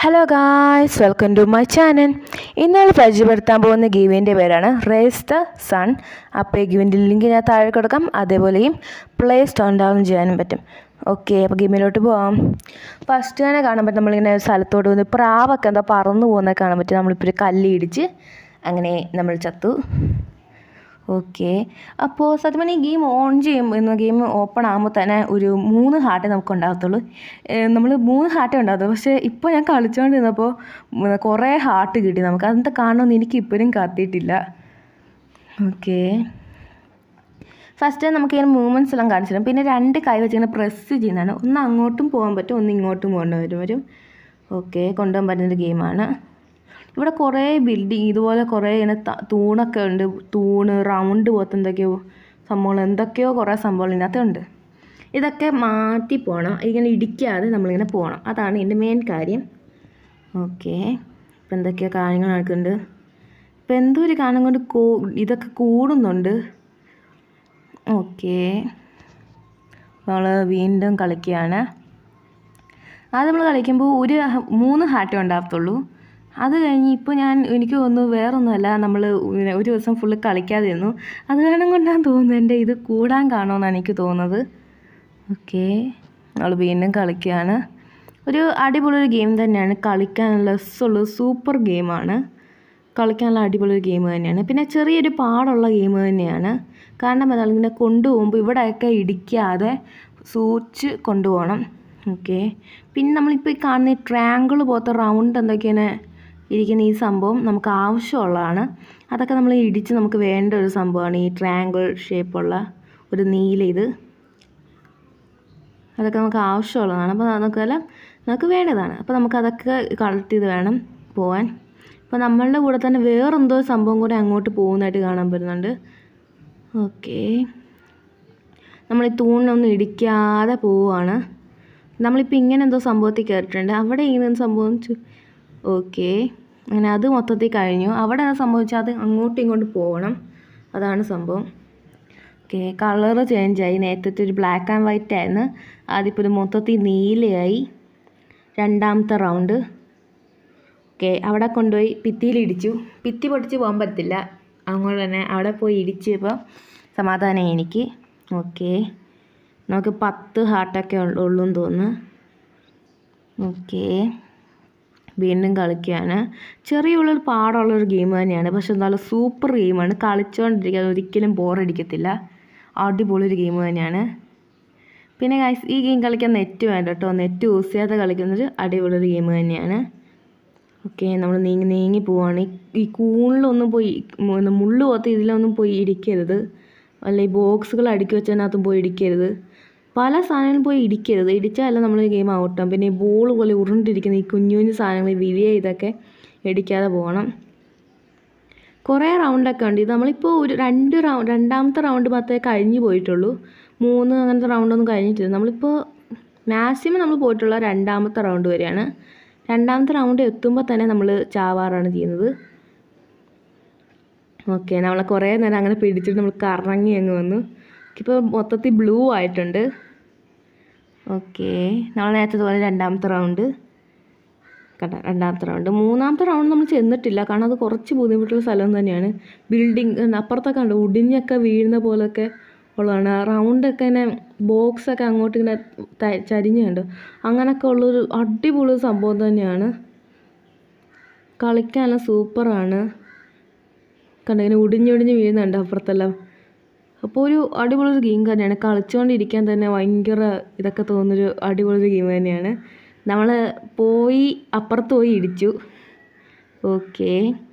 hello guys welcome to my channel ഇന്നാൾ പരിചയപ്പെടുത്താൻ പോകുന്ന ഗെയിമിൻ്റെ പേരാണ് റേസ് ദ സൺ അപ്പോൾ ഈ ഗെയിമിൻ്റെ ലിങ്ക് ഞാൻ താഴെ കൊടുക്കാം അതേപോലെയും പ്ലേ സ്റ്റോർ ഡൗൺ ചെയ്യാനും പറ്റും ഓക്കെ അപ്പോൾ ഗെയിമിലോട്ട് പോവാം ഫസ്റ്റ് തന്നെ കാണാൻ പറ്റും നമ്മളിങ്ങനെ ഒരു സ്ഥലത്തോട്ട് വന്ന് പ്രാവൊക്കെ എന്താ പറന്നു പോകുന്നത് കാണാൻ പറ്റും നമ്മളിപ്പോൾ ഒരു കല്ല് ഇടിച്ച് അങ്ങനെ നമ്മൾ ചത്തു ഓക്കെ അപ്പോൾ സത്യം പറഞ്ഞാൽ ഈ ഗെയിം ഓൺ ചെയ്യുമ്പോൾ ഗെയിം ഓപ്പൺ ആകുമ്പോൾ തന്നെ ഒരു മൂന്ന് ഹാർട്ടേ നമുക്ക് ഉണ്ടാകത്തുള്ളൂ നമ്മൾ മൂന്ന് ഹാർട്ടേ ഉണ്ടാകത്തുള്ളൂ പക്ഷേ ഇപ്പോൾ ഞാൻ കളിച്ചുകൊണ്ടിരുന്നപ്പോൾ കുറേ ഹാർട്ട് കിട്ടി നമുക്ക് അതെന്താ കാണണമെന്ന് എനിക്ക് ഇപ്പോഴും കത്തിയിട്ടില്ല ഓക്കെ ഫസ്റ്റ് നമുക്ക് ഇങ്ങനെ മൂവ്മെൻറ്റ്സ് എല്ലാം കാണിച്ചു തരും പിന്നെ രണ്ട് കൈ വെച്ച് ഇങ്ങനെ പ്രസ് ചെയ്യുന്നതാണ് ഒന്ന് അങ്ങോട്ടും പോകാൻ പറ്റും ഒന്ന് ഇങ്ങോട്ടും പോകേണ്ടി വരും വരും ഓക്കെ കൊണ്ടുപോകാൻ പറ്റുന്നൊരു ഗെയിമാണ് ഇവിടെ കുറേ ബിൽഡിങ് ഇതുപോലെ കുറേ ഇങ്ങനെ ത- തൂണൊക്കെ ഉണ്ട് തൂണ് റൗണ്ട് പോലത്തെ എന്തൊക്കെയോ സംഭവങ്ങൾ എന്തൊക്കെയോ കുറേ സംഭവങ്ങൾ ഇതിനകത്തുണ്ട് ഇതൊക്കെ മാറ്റി പോകണം ഇങ്ങനെ ഇടിക്കാതെ നമ്മളിങ്ങനെ പോകണം അതാണ് ഇതിൻ്റെ മെയിൻ കാര്യം ഓക്കെ ഇപ്പം എന്തൊക്കെയോ കാര്യങ്ങൾ നടക്കുന്നുണ്ട് ഇപ്പം എന്തോ ഒരു കാരണം കൊണ്ട് കൂ ഇതൊക്കെ കൂടുന്നുണ്ട് ഓക്കെ നമ്മൾ വീണ്ടും കളിക്കുകയാണ് അത് നമ്മൾ കളിക്കുമ്പോൾ ഒരു ഹ- മൂന്ന് ഹാർട്ടേ ഉണ്ടാകത്തുള്ളൂ അത് കഴിഞ്ഞ് ഇപ്പോൾ ഞാൻ എനിക്ക് തോന്നുന്നു വേറൊന്നുമല്ല നമ്മൾ ഒരു ദിവസം ഫുള്ള് കളിക്കാതിരുന്നു അത് കാരണം കൊണ്ടാണ് തോന്നുന്നത് എൻ്റെ ഇത് കൂടാൻ കാണുമെന്നാണ് എനിക്ക് തോന്നുന്നത് ഓക്കെ നമ്മൾ വീണ്ടും കളിക്കുകയാണ് ഒരു അടിപൊളി ഒരു ഗെയിം തന്നെയാണ് കളിക്കാനുള്ള രസമുള്ള സൂപ്പർ ഗെയിമാണ് കളിക്കാനുള്ള അടിപൊളി ഒരു ഗെയിം തന്നെയാണ് പിന്നെ ചെറിയൊരു പാടുള്ള ഗെയിം തന്നെയാണ് കാരണം എന്താണ് ഇങ്ങനെ കൊണ്ടുപോകുമ്പോൾ ഇവിടെയൊക്കെ ഇടിക്കാതെ സൂക്ഷിച്ച് കൊണ്ടുപോകണം ഓക്കെ പിന്നെ നമ്മളിപ്പോൾ ഈ കാണുന്ന ഈ ട്രയാങ്കിൾ പോലത്തെ റൗണ്ട് എന്തൊക്കെയാണ് ഇരിക്കുന്ന ഈ സംഭവം നമുക്ക് ആവശ്യമുള്ളതാണ് അതൊക്കെ നമ്മൾ ഇടിച്ച് നമുക്ക് വേണ്ട ഒരു സംഭവമാണ് ഈ ട്രയാങ്കിൾ ഷേപ്പുള്ള ഒരു നീല ഇത് അതൊക്കെ നമുക്ക് ആവശ്യമുള്ളതാണ് അപ്പോൾ നമുക്കെല്ലാം നമുക്ക് വേണ്ടതാണ് അപ്പോൾ നമുക്ക് അതൊക്കെ കളക്ട് ചെയ്ത് വേണം പോവാൻ അപ്പോൾ നമ്മളുടെ കൂടെ തന്നെ വേറെന്തോ സംഭവം കൂടെ അങ്ങോട്ട് പോകുന്നതായിട്ട് കാണാൻ പറ്റുന്നുണ്ട് ഓക്കെ നമ്മൾ ഈ തൂണിനൊന്നും ഇടിക്കാതെ പോവുകയാണ് നമ്മളിപ്പോൾ ഇങ്ങനെ എന്തോ സംഭവത്തിൽ കയറിയിട്ടുണ്ട് അവിടെ ഇങ്ങനെ സംഭവിച്ചു ഓക്കെ അങ്ങനെ അത് മൊത്തത്തിൽ കഴിഞ്ഞു അവിടെ എന്താ സംഭവിച്ചാൽ അത് അങ്ങോട്ടും ഇങ്ങോട്ടും പോകണം അതാണ് സംഭവം ഓക്കെ കളറ് ചേഞ്ചായി നേരത്തെ ഒരു ബ്ലാക്ക് ആൻഡ് വൈറ്റ് ആയിരുന്നു ആദ്യപ്പോൾ ഒരു മൊത്തത്തിൽ നീലയായി രണ്ടാമത്തെ റൗണ്ട് ഓക്കെ അവിടെ കൊണ്ടുപോയി ഭിത്തിയിൽ ഇടിച്ചു ഭിത്തി പൊട്ടിച്ച് പോകാൻ പറ്റത്തില്ല അങ്ങോട്ട് തന്നെ അവിടെ പോയി ഇടിച്ചപ്പോൾ സമാധാനം എനിക്ക് ഓക്കെ നമുക്ക് പത്ത് ഹാർട്ടൊക്കെ ഉള്ളൂ എന്ന് തോന്നുന്നു ഓക്കെ വീണ്ടും കളിക്കുകയാണ് ചെറിയ ഉള്ളൊരു പാടുള്ളൊരു ഗെയിം തന്നെയാണ് പക്ഷെ എന്നാലും സൂപ്പർ ഗെയിമാണ് കളിച്ചുകൊണ്ടിരിക്കാൻ ഒരിക്കലും ബോറടിക്കത്തില്ല അടിപൊളി ഒരു ഗെയിം തന്നെയാണ് പിന്നെ guys, ഈ ഗെയിം കളിക്കാൻ നെറ്റ് വേണ്ട കേട്ടോ നെറ്റ് യൂസ് ചെയ്യാതെ കളിക്കുന്നൊരു അടിപൊളി ഒരു ഗെയിം തന്നെയാണ് ഓക്കെ നമ്മൾ നീങ്ങി നീങ്ങി പോവാണ് ഈ- ഈ കൂണിലൊന്നും പോയി മു- മുള്ളു പോകത്ത് ഇതിലൊന്നും പോയി ഇടിക്കരുത് അല്ല ഈ ബോക്സുകൾ അടുക്കി വെച്ചതിനകത്തും പോയി ഇടിക്കരുത് പല സാധനങ്ങളും പോയി ഇടിക്കരുത് ഇടിച്ചാലല്ല നമ്മൾ ഈ ഗെയിം ഔട്ടാവും പിന്നെ ഈ ബോൾ പോലെ ഉരുണ്ടിരിക്കുന്ന ഈ കുഞ്ഞു കുഞ്ഞു സാധനങ്ങൾ വിരിയ ഇതൊക്കെ ഇടിക്കാതെ പോകണം കുറേ റൗണ്ടൊക്കെ ഉണ്ട് ഇത് നമ്മളിപ്പോൾ ഒരു രണ്ട് റൗണ്ട് രണ്ടാമത്തെ റൗണ്ട് മാത്രമേ കഴിഞ്ഞ് പോയിട്ടുള്ളൂ മൂന്ന് അങ്ങനത്തെ റൗണ്ടൊന്നും കഴിഞ്ഞിട്ടില്ല നമ്മളിപ്പോൾ മാക്സിമം നമ്മൾ പോയിട്ടുള്ള രണ്ടാമത്തെ റൗണ്ട് വരെയാണ് രണ്ടാമത്തെ റൗണ്ട് എത്തുമ്പോൾ തന്നെ നമ്മൾ ചാവാറാണ് ചെയ്യുന്നത് ഓക്കെ നമ്മളെ കുറേ നേരം അങ്ങനെ പിടിച്ചിട്ട് നമ്മൾ കറങ്ങി അങ്ങ് വന്നു ഇപ്പോൾ മൊത്തത്തിൽ ബ്ലൂ ആയിട്ടുണ്ട് ഓക്കെ നമ്മൾ നേരത്തെ പോലെ രണ്ടാമത്തെ റൗണ്ട് കണ്ട രണ്ടാമത്തെ റൗണ്ട് മൂന്നാമത്തെ റൗണ്ട് നമ്മൾ ചെന്നിട്ടില്ല കാരണം അത് കുറച്ച് ബുദ്ധിമുട്ടുള്ള സ്ഥലം തന്നെയാണ് ബിൽഡിങ് അപ്പുറത്തൊക്കെ ഉണ്ട് ഉടിഞ്ഞൊക്കെ വീഴുന്ന പോലൊക്കെ ഉള്ളതാണ് ആ റൗണ്ടൊക്കെ ഇങ്ങനെ ബോക്സൊക്കെ അങ്ങോട്ട് ഇങ്ങനെ ത- ചരിഞ്ഞ് കണ്ടു അങ്ങനെയൊക്കെ ഉള്ളൊരു അടിപൊളി സംഭവം തന്നെയാണ് കളിക്കാനെല്ലാം സൂപ്പറാണ് കണ്ട ഇങ്ങനെ ഉടിഞ്ഞൊടിഞ്ഞ് വീഴുന്നുണ്ട് അപ്പുറത്തെല്ലാം അപ്പോൾ ഒരു അടിപൊളി ഒരു ഗെയിം തന്നെയാണ് കളിച്ചുകൊണ്ടിരിക്കാൻ തന്നെ ഭയങ്കര ഇതൊക്കെ തോന്നുന്നൊരു അടിപൊളി ഒരു ഗെയിം തന്നെയാണ് നമ്മൾ പോയി അപ്പുറത്ത് പോയി ഇടിച്ചു ഓക്കെ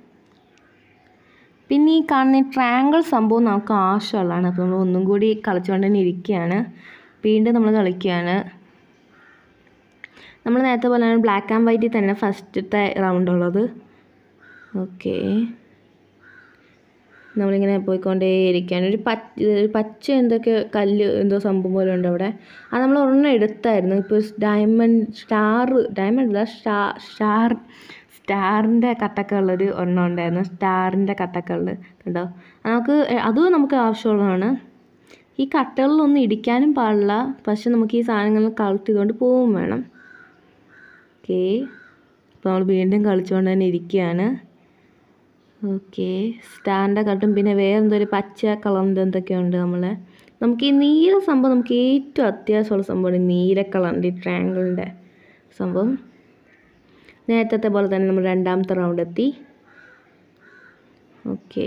പിന്നെ ഈ കാണുന്ന ഈ ട്രാങ്കിൾ സംഭവം നമുക്ക് ആവശ്യമുള്ളതാണ് അപ്പോൾ നമ്മൾ ഒന്നും കൂടി കളിച്ചുകൊണ്ട് തന്നെ ഇരിക്കുകയാണ് വീണ്ടും നമ്മൾ കളിക്കുകയാണ് നമ്മൾ നേരത്തെ പോലെ ബ്ലാക്ക് ആൻഡ് വൈറ്റിൽ തന്നെ ഫസ്റ്റത്തെ റൗണ്ട് ഉള്ളത് ഓക്കെ നമ്മളിങ്ങനെ പോയിക്കൊണ്ടേയിരിക്കുകയാണ് ഒരു പച്ച ഒരു പച്ച എന്തൊക്കെ കല്ല് എന്തോ സംഭവം പോലെ ഉണ്ട് അവിടെ അത് നമ്മൾ ഒരെണ്ണം എടുത്തായിരുന്നു ഇപ്പോൾ ഡയമണ്ട് സ്റ്റാർ ഡയമണ്ട് അല്ല സ്റ്റാർ സ്റ്റാർ സ്റ്റാറിൻ്റെ കട്ടൊക്കെ ഉള്ളൊരു ഒരെണ്ണം ഉണ്ടായിരുന്നു സ്റ്റാറിൻ്റെ കട്ടൊക്കെ ഉള്ളത് കണ്ടോ അത് നമുക്ക് അതും നമുക്ക് ആവശ്യമുള്ളതാണ് ഈ കട്ടകളിലൊന്നും ഇടിക്കാനും പാടില്ല പക്ഷെ നമുക്ക് ഈ സാധനങ്ങൾ കളക്ട് ചെയ്തുകൊണ്ട് പോവും വേണം ഓക്കേ അപ്പോൾ നമ്മൾ വീണ്ടും കളിച്ചുകൊണ്ട് തന്നെ ഇരിക്കുകയാണ് ഓക്കെ സ്റ്റാറിൻ്റെ കട്ടും പിന്നെ വേറെ എന്തോ ഒരു പച്ച കളറിൻ്റെ എന്തൊക്കെയുണ്ട് നമ്മളെ നമുക്ക് ഈ നീല സംഭവം നമുക്ക് ഏറ്റവും അത്യാവശ്യമുള്ള സംഭവമാണ് ഈ നീല കളറിൻ്റെ ഈ ട്രയാങ്കിളിൻ്റെ സംഭവം നേരത്തെ പോലെ തന്നെ നമ്മൾ രണ്ടാമത്തെ റൗണ്ട് എത്തി ഓക്കെ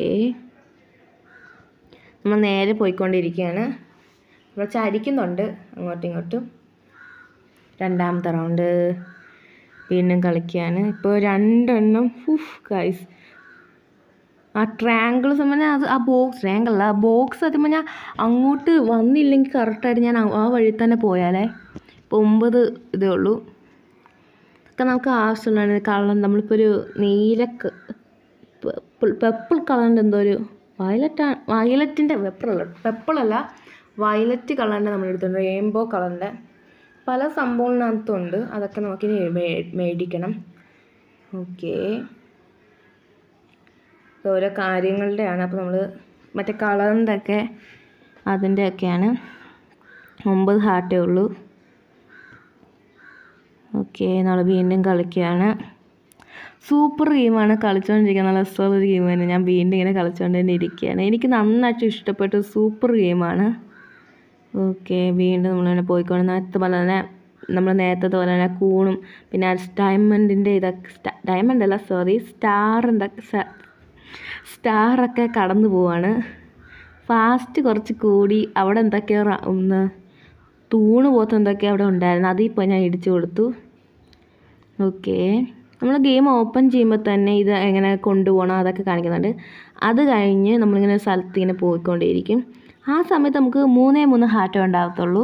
നമ്മൾ നേരെ പോയിക്കൊണ്ടിരിക്കുകയാണ് നമ്മൾ ചരിക്കുന്നുണ്ട് അങ്ങോട്ടും ഇങ്ങോട്ടും രണ്ടാമത്തെ റൗണ്ട് വീണ്ടും കളിക്കുകയാണ് ഇപ്പോൾ രണ്ടെണ്ണം ഫുഫ് ഗൈസ് ആ ട്രയാങ്കിൾ സംബന്ധം അത് ആ ബോക്സ് ട്രയാങ്കിൾ അല്ല ആ ബോക്സ് സത്യം പറഞ്ഞാൽ അങ്ങോട്ട് വന്നില്ലെങ്കിൽ കറക്റ്റായിട്ട് ഞാൻ ആ- ആ വഴി തന്നെ പോയാലേ ഇപ്പോൾ ഒമ്പത് ഇതേ ഉള്ളൂ ഒക്കെ നമുക്ക് ആവശ്യമുള്ളതാണ് കളർ നമ്മളിപ്പോൾ ഒരു നീല പെപ്പിൾ കളറിൻ്റെ എന്തോ ഒരു വയലറ്റ് വയലറ്റിൻ്റെ പെപ്പിളല്ല പെപ്പിളല്ല വയലറ്റ് കളറിൻ്റെ നമ്മൾ എടുത്തിട്ടുണ്ട് റെയിൻബോ കളറിൻ്റെ പല സംഭവങ്ങളിനകത്തുണ്ട് അതൊക്കെ നമുക്കിനി മേ- മേടിക്കണം ഓക്കേ ഓരോ കാര്യങ്ങളുടെയാണ് അപ്പോൾ നമ്മൾ മറ്റേ കളറിൻ്റെ ഒക്കെ അതിൻ്റെ ഒക്കെയാണ് ഒമ്പത് ഹാർട്ടേ ഉള്ളൂ ഓക്കെ നമ്മൾ വീണ്ടും കളിക്കുകയാണ് സൂപ്പർ ഗെയിമാണ് കളിച്ചുകൊണ്ടിരിക്കുന്നത് നല്ല രസമുള്ളൊരു ഗെയിം തന്നെ ഞാൻ വീണ്ടും ഇങ്ങനെ കളിച്ചുകൊണ്ട് തന്നെ ഇരിക്കുകയാണ് എനിക്ക് നന്നായിട്ട് ഇഷ്ടപ്പെട്ട സൂപ്പർ ഗെയിമാണ് ഓക്കെ വീണ്ടും നമ്മളിങ്ങനെ പോയിക്കൊണ്ട് നേരത്തെ പോലെ തന്നെ നമ്മൾ നേരത്തെ പോലെ തന്നെ കൂണും പിന്നെ ഡയമണ്ടിൻ്റെ ഇതൊക്കെ ഡയമണ്ട് അല്ല സോറി സ്റ്റാറിൻ്റെ സ്റ്റാറൊക്കെ കടന്നു പോവാണ് ഫാസ്റ്റ് കുറച്ച് കൂടി അവിടെ എന്തൊക്കെയോ റ- ഒന്ന് തൂണ് പോലത്തെ എന്തൊക്കെയോ അവിടെ ഉണ്ടായിരുന്നു അതിൽ പോയി ഞാൻ ഇടിച്ചു കൊടുത്തു ഓക്കെ നമ്മൾ ഗെയിം ഓപ്പൺ ചെയ്യുമ്പോൾ തന്നെ ഇത് എങ്ങനെ കൊണ്ടുപോകണം അതൊക്കെ കാണിക്കുന്നുണ്ട് അത് കഴിഞ്ഞ് നമ്മളിങ്ങനെ ഒരു സ്ഥലത്ത് ഇങ്ങനെ പോയിക്കൊണ്ടേയിരിക്കും ആ സമയത്ത് നമുക്ക് മൂന്നേ മൂന്ന് ഹാർട്ടേ ഉണ്ടാകത്തുള്ളൂ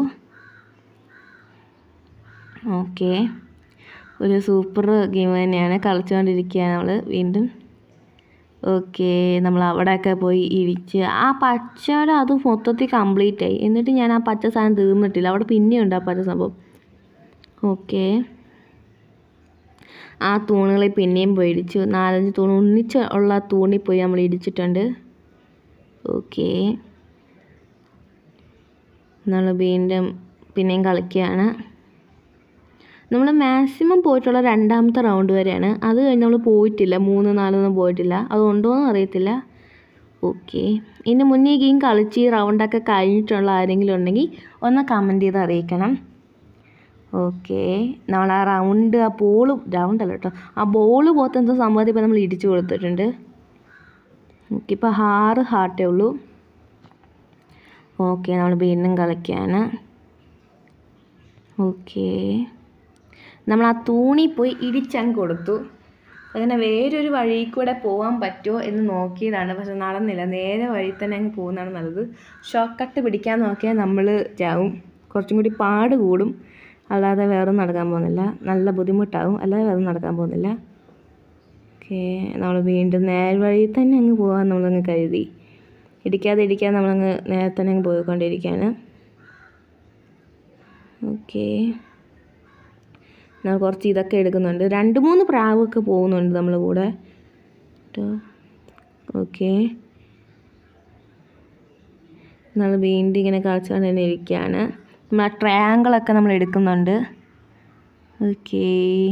ഓക്കെ ഒരു സൂപ്പർ ഗെയിം തന്നെയാണ് കളിച്ചുകൊണ്ടിരിക്കുകയാണ് നമ്മൾ വീണ്ടും ഓക്കെ നമ്മൾ അവിടെയൊക്കെ പോയി ഇരിച്ച് ആ പച്ചയുടെ അത് മൊത്തത്തിൽ കംപ്ലീറ്റ് ആയി എന്നിട്ട് ഞാൻ ആ പച്ച സാധനം തീർന്നിട്ടില്ല അവിടെ പിന്നെയുണ്ട് ആ പച്ച സംഭവം ഓക്കെ ആ തൂണുകളിൽ പിന്നെയും പോയി ഇടിച്ചു നാലഞ്ച് തൂണ് ഒന്നിച്ച് ഉള്ള തൂണിൽ പോയി നമ്മൾ ഇടിച്ചിട്ടുണ്ട് ഓക്കെ നമ്മൾ വീണ്ടും പിന്നെയും കളിക്കുകയാണ് നമ്മൾ മാക്സിമം പോയിട്ടുള്ള രണ്ടാമത്തെ റൗണ്ട് വരെയാണ് അത് കഴിഞ്ഞ് നമ്മൾ പോയിട്ടില്ല മൂന്ന് നാലൊന്നും പോയിട്ടില്ല അതുണ്ടോയെന്ന് അറിയത്തില്ല ഓക്കെ ഇനി മുന്നേ ഈ ഗെയിം കളിച്ച് ഈ റൗണ്ടൊക്കെ കഴിഞ്ഞിട്ടുള്ള ആരെങ്കിലും ഉണ്ടെങ്കിൽ ഒന്ന് കമൻറ്റ് ചെയ്ത് അറിയിക്കണം ഓക്കെ നമ്മൾ ആ റൗണ്ട് ആ ബോള് റൗണ്ട് അല്ല കേട്ടോ ആ ബോള് പോലത്തെ എന്തോ സംഭവത്തിൽ ഇപ്പോൾ നമ്മൾ ഇടിച്ചു കൊടുത്തിട്ടുണ്ട് ഓക്കെ ഇപ്പോൾ ആറ് ഹാർട്ടേ ഉള്ളൂ ഓക്കെ നമ്മൾ വീണ്ടും കളിക്കുകയാണ് ഓക്കെ നമ്മൾ ആ തൂണി പോയി ഇടിച്ചങ്ങ് കൊടുത്തു അങ്ങനെ വേറൊരു വഴി കൂടെ പോകാൻ പറ്റുമോ എന്ന് നോക്കിയതാണ് പക്ഷെ നടന്നില്ല നേരെ വഴി തന്നെ അങ്ങ് പോകുന്നതാണ് നല്ലത് ഷോർട്ട് കട്ട് പിടിക്കാൻ നോക്കിയാൽ നമ്മൾ ചാവും കുറച്ചും കൂടി പാട് കൂടും അല്ലാതെ വേറെ നടക്കാൻ പോകുന്നില്ല നല്ല ബുദ്ധിമുട്ടാവും അല്ലാതെ വേറെ നടക്കാൻ പോകുന്നില്ല ഓക്കെ നമ്മൾ വീണ്ടും നേർ വഴി തന്നെ അങ്ങ് പോകാൻ നമ്മളങ്ങ് കരുതി ഇടിക്കാതെ ഇടിക്കാതെ നമ്മളങ്ങ് നേരെ തന്നെ അങ്ങ് പോയിക്കൊണ്ടിരിക്കുകയാണ് ഓക്കെ നമ്മൾ കുറച്ച് ഇതൊക്കെ എടുക്കുന്നുണ്ട് രണ്ട് മൂന്ന് പ്രാവൊക്കെ പോകുന്നുണ്ട് നമ്മളെ കൂടെ കേട്ടോ ഓക്കെ നമ്മൾ വീണ്ടും ഇങ്ങനെ കളിച്ചുകൊണ്ട് തന്നെ ഇരിക്കുകയാണ് നമ്മൾ ആ ട്രയാങ്കിളൊക്കെ നമ്മൾ എടുക്കുന്നുണ്ട് ഓക്കേ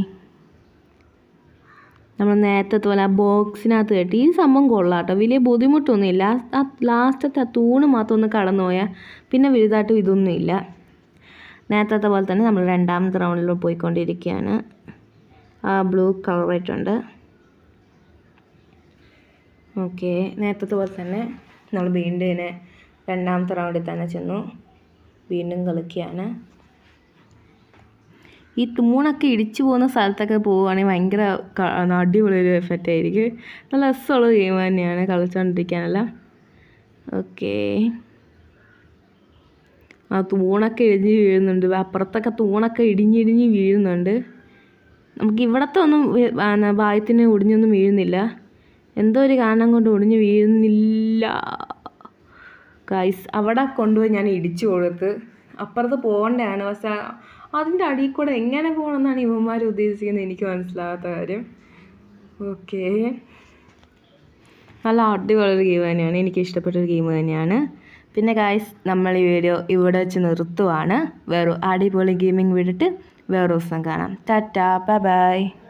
നമ്മൾ നേരത്തെ പോലെ ആ ബോക്സിനകത്ത് കെട്ടി ഈ സംഭവം കൊള്ളാം കേട്ടോ വലിയ ബുദ്ധിമുട്ടൊന്നുമില്ല ആ ലാസ്റ്റത്തെ ആ തൂണ് മാത്രം ഒന്ന് കടന്നു പോയാൽ പിന്നെ വലുതായിട്ടും ഇതൊന്നുമില്ല നേരത്തെ പോലെ തന്നെ നമ്മൾ രണ്ടാമത്തെ റൗണ്ടിൽ പോയിക്കൊണ്ടിരിക്കുകയാണ് ആ ബ്ലൂ കളറായിട്ടുണ്ട് ഓക്കെ നേരത്തെ പോലെ തന്നെ നമ്മൾ വീണ്ടും ഇതിനെ രണ്ടാമത്തെ റൗണ്ടിൽ തന്നെ ചെന്നു വീണ്ടും കളിക്കുകയാണ് ഈ തൂണൊക്കെ ഇടിച്ചു പോകുന്ന സ്ഥലത്തൊക്കെ പോവുകയാണെങ്കിൽ ഭയങ്കര ക- അടിപൊളി ഒരു എഫക്റ്റ് ആയിരിക്കും നല്ല രസമുള്ള ഗെയിം തന്നെയാണ് കളിച്ചുകൊണ്ടിരിക്കാനെല്ലാം ഓക്കേ ആ തൂണൊക്കെ ഇടിഞ്ഞ് വീഴുന്നുണ്ട് അപ്പുറത്തൊക്കെ തൂണൊക്കെ ഇടിഞ്ഞിടിഞ്ഞ് വീഴുന്നുണ്ട് നമുക്ക് ഇവിടത്തെ ഒന്നും വി- ആ, ന- ഭാഗ്യത്തിന് ഒടിഞ്ഞൊന്നും വീഴുന്നില്ല എന്തോ ഒരു കാരണം കൊണ്ട് ഒടിഞ്ഞ് വീഴുന്നില്ല ഗൈസ് അവിടെ കൊണ്ടുപോയി ഞാൻ ഇടിച്ചു കൊടുത്ത് അപ്പുറത്ത് പോകേണ്ടതാണ് പക്ഷെ അതിൻ്റെ അടിയിൽ കൂടെ എങ്ങനെ പോകണമെന്നാണ് ഇവന്മാർ ഉദ്ദേശിക്കുന്നത് എനിക്ക് മനസ്സിലാകാത്ത കാര്യം ഓക്കേ നല്ല അടിപൊളി ഗെയിം തന്നെയാണ് എനിക്ക് ഇഷ്ടപ്പെട്ട ഒരു ഗെയിം തന്നെയാണ് പിന്നെ ഗായ്സ് നമ്മൾ ഈ വീഡിയോ ഇവിടെ വെച്ച് നിർത്തുവാണ് വേറെ അടിപൊളി ഗെയിമിംഗ് വിട്ടിട്ട് വേറെ ദിവസം കാണാം ടാറ്റാ ബൈ ബൈ